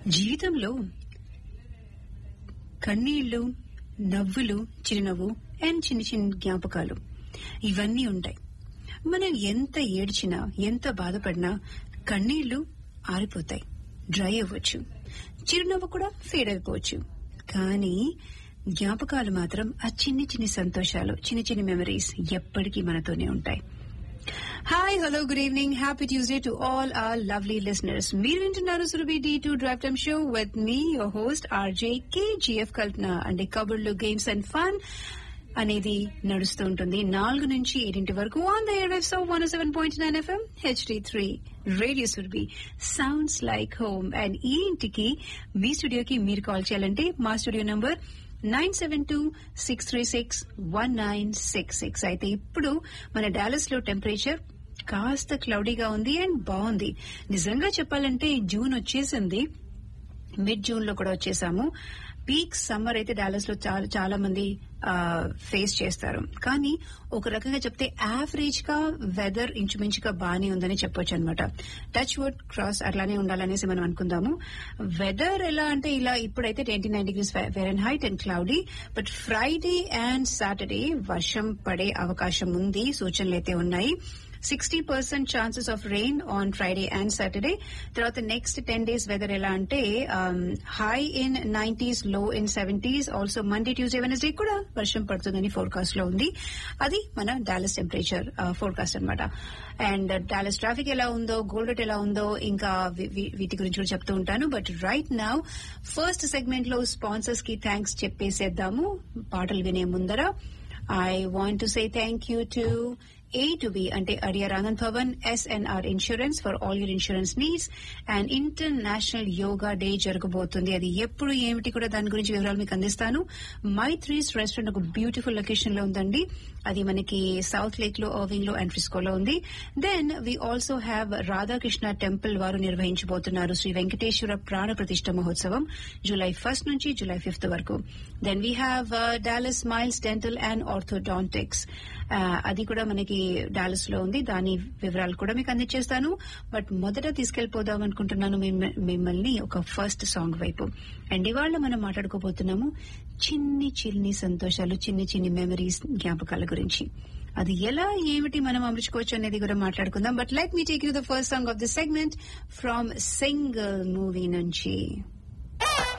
జీవితంలో కన్నీళ్లు నవ్వులు చిరునవ్వు అండ్ చిన్న చిన్న జ్ఞాపకాలు ఇవన్నీ ఉంటాయి మనం ఎంత ఏడ్చినా ఎంత బాధపడినా కన్నీళ్లు ఆరిపోతాయి డ్రై అవ్వచ్చు చిరునవ్వు కూడా ఫేడ్ అయిపోవచ్చు కానీ జ్ఞాపకాలు మాత్రం ఆ చిన్ని చిన్ని సంతోషాలు చిన్న చిన్ని మెమరీస్ ఎప్పటికీ మనతోనే ఉంటాయి hi hello good evening happy Tuesday to all our lovely listeners మీరు వింటున్నారు Surabhi D to drive time show with me your host RJ KGF Kalpana అంటే కబుర్లు గేమ్స్ అండ్ ఫన్ అనేది నడుస్తూ ఉంటుంది నాలుగు నుంచి ఏడింటి వరకు on the air so one seven point nine FM HD three radio Surbhi sounds like home and ఈ ఇంటికి మీ స్టూడియోకి మీరు కాల్ చేయాలంటే మా studio number nine seven two six three six one nine six six అయితే ఇప్పుడు మన డాలస్ లో టెంపరేచర్ కాస్త క్లౌడీగా ఉంది అండ్ బాగుంది నిజంగా చెప్పాలంటే జూన్ వచ్చేసింది మిడ్ జూన్ లో కూడా వచ్చేసాము పీక్ సమ్మర్ అయితే డాలస్ లో చాలా చాలా మంది ఫేస్ చేస్తారు కానీ ఒక రకంగా చెప్తే యావరేజ్ గా వెదర్ ఇంచుమించుగా బాగానే ఉందని చెప్పొచ్చు అనమాట టచ్ వుడ్ క్రాస్ అట్లానే ఉండాలనేసి మనం అనుకుందాము వెదర్ ఎలా అంటే ఇలా ఇప్పుడైతే twenty nine degrees Fahrenheit and cloudy but Friday and Saturday వర్షం పడే అవకాశం ఉంది సూచనలు అయితే ఉన్నాయి sixty percent chances of rain on Friday and Saturday తర్వాత నెక్స్ట్ టెన్ డేస్ వెదర్ ఎలా అంటే high in nineties low in seventies also Monday Tuesday Wednesday కూడా వర్షం పడుతుందని ఫోర్కాస్ట్ లో ఉంది అది మన డాలస్ టెంపరేచర్ ఫోర్కాస్ట్ అనమాట అండ్ డాలస్ ట్రాఫిక్ ఎలా ఉందో గోల్డ్ రేట్ ఎలా ఉందో ఇంకా వీటి గురించి కూడా చెప్తూ ఉంటాను but right now first segment లో స్పాన్సర్స్ కి థ్యాంక్స్ చెప్పేసేద్దాము పాటలు వినే ముందర I want to say thank you to A to B అంటే Adyar Anand Bhavan SNR insurance for all your insurance needs and international yoga day జరగబోతుంది అది ఎప్పుడు ఏమిటి కూడా దాని గురించి వివరాలు మీకు అందిస్తాను మైత్రీస్ రెస్టారెంట్ ఒక బ్యూటిఫుల్ లొకేషన్ లో ఉందండి అది మనకి సౌత్ లేక్ లో ఓవింగ్ లో అండ్ ఫ్రిస్కోలో ఉంది then we also have Radhakrishna temple వారు నిర్వహించబోతున్నారు శ్రీ వెంకటేశ్వర ప్రాణ ప్రతిష్ట మహోత్సవం జూలై ఫస్ట్ నుంచి జూలై ఫిఫ్త్ వరకు then we have Dallas miles dental and orthodontics అది కూడా మనకి డాలస్ లో ఉంది దాని వివరాలు కూడా మీకు అందించేస్తాను బట్ మొదట తీసుకెళ్లిపోదాం అనుకుంటున్నాను మిమ్మల్ని ఒక ఫస్ట్ సాంగ్ వైపు అండ్ ఇవాళ మనం మాట్లాడుకోబోతున్నాము చిన్ని చిన్ని సంతోషాలు చిన్ని చిన్ని మెమరీస్ జ్ఞాపకాల గురించి అది ఎలా ఏమిటి మనం అమర్చుకోవచ్చు అనేది కూడా మాట్లాడుకుందాం but let me take you the first song of the segment from single movie నుంచి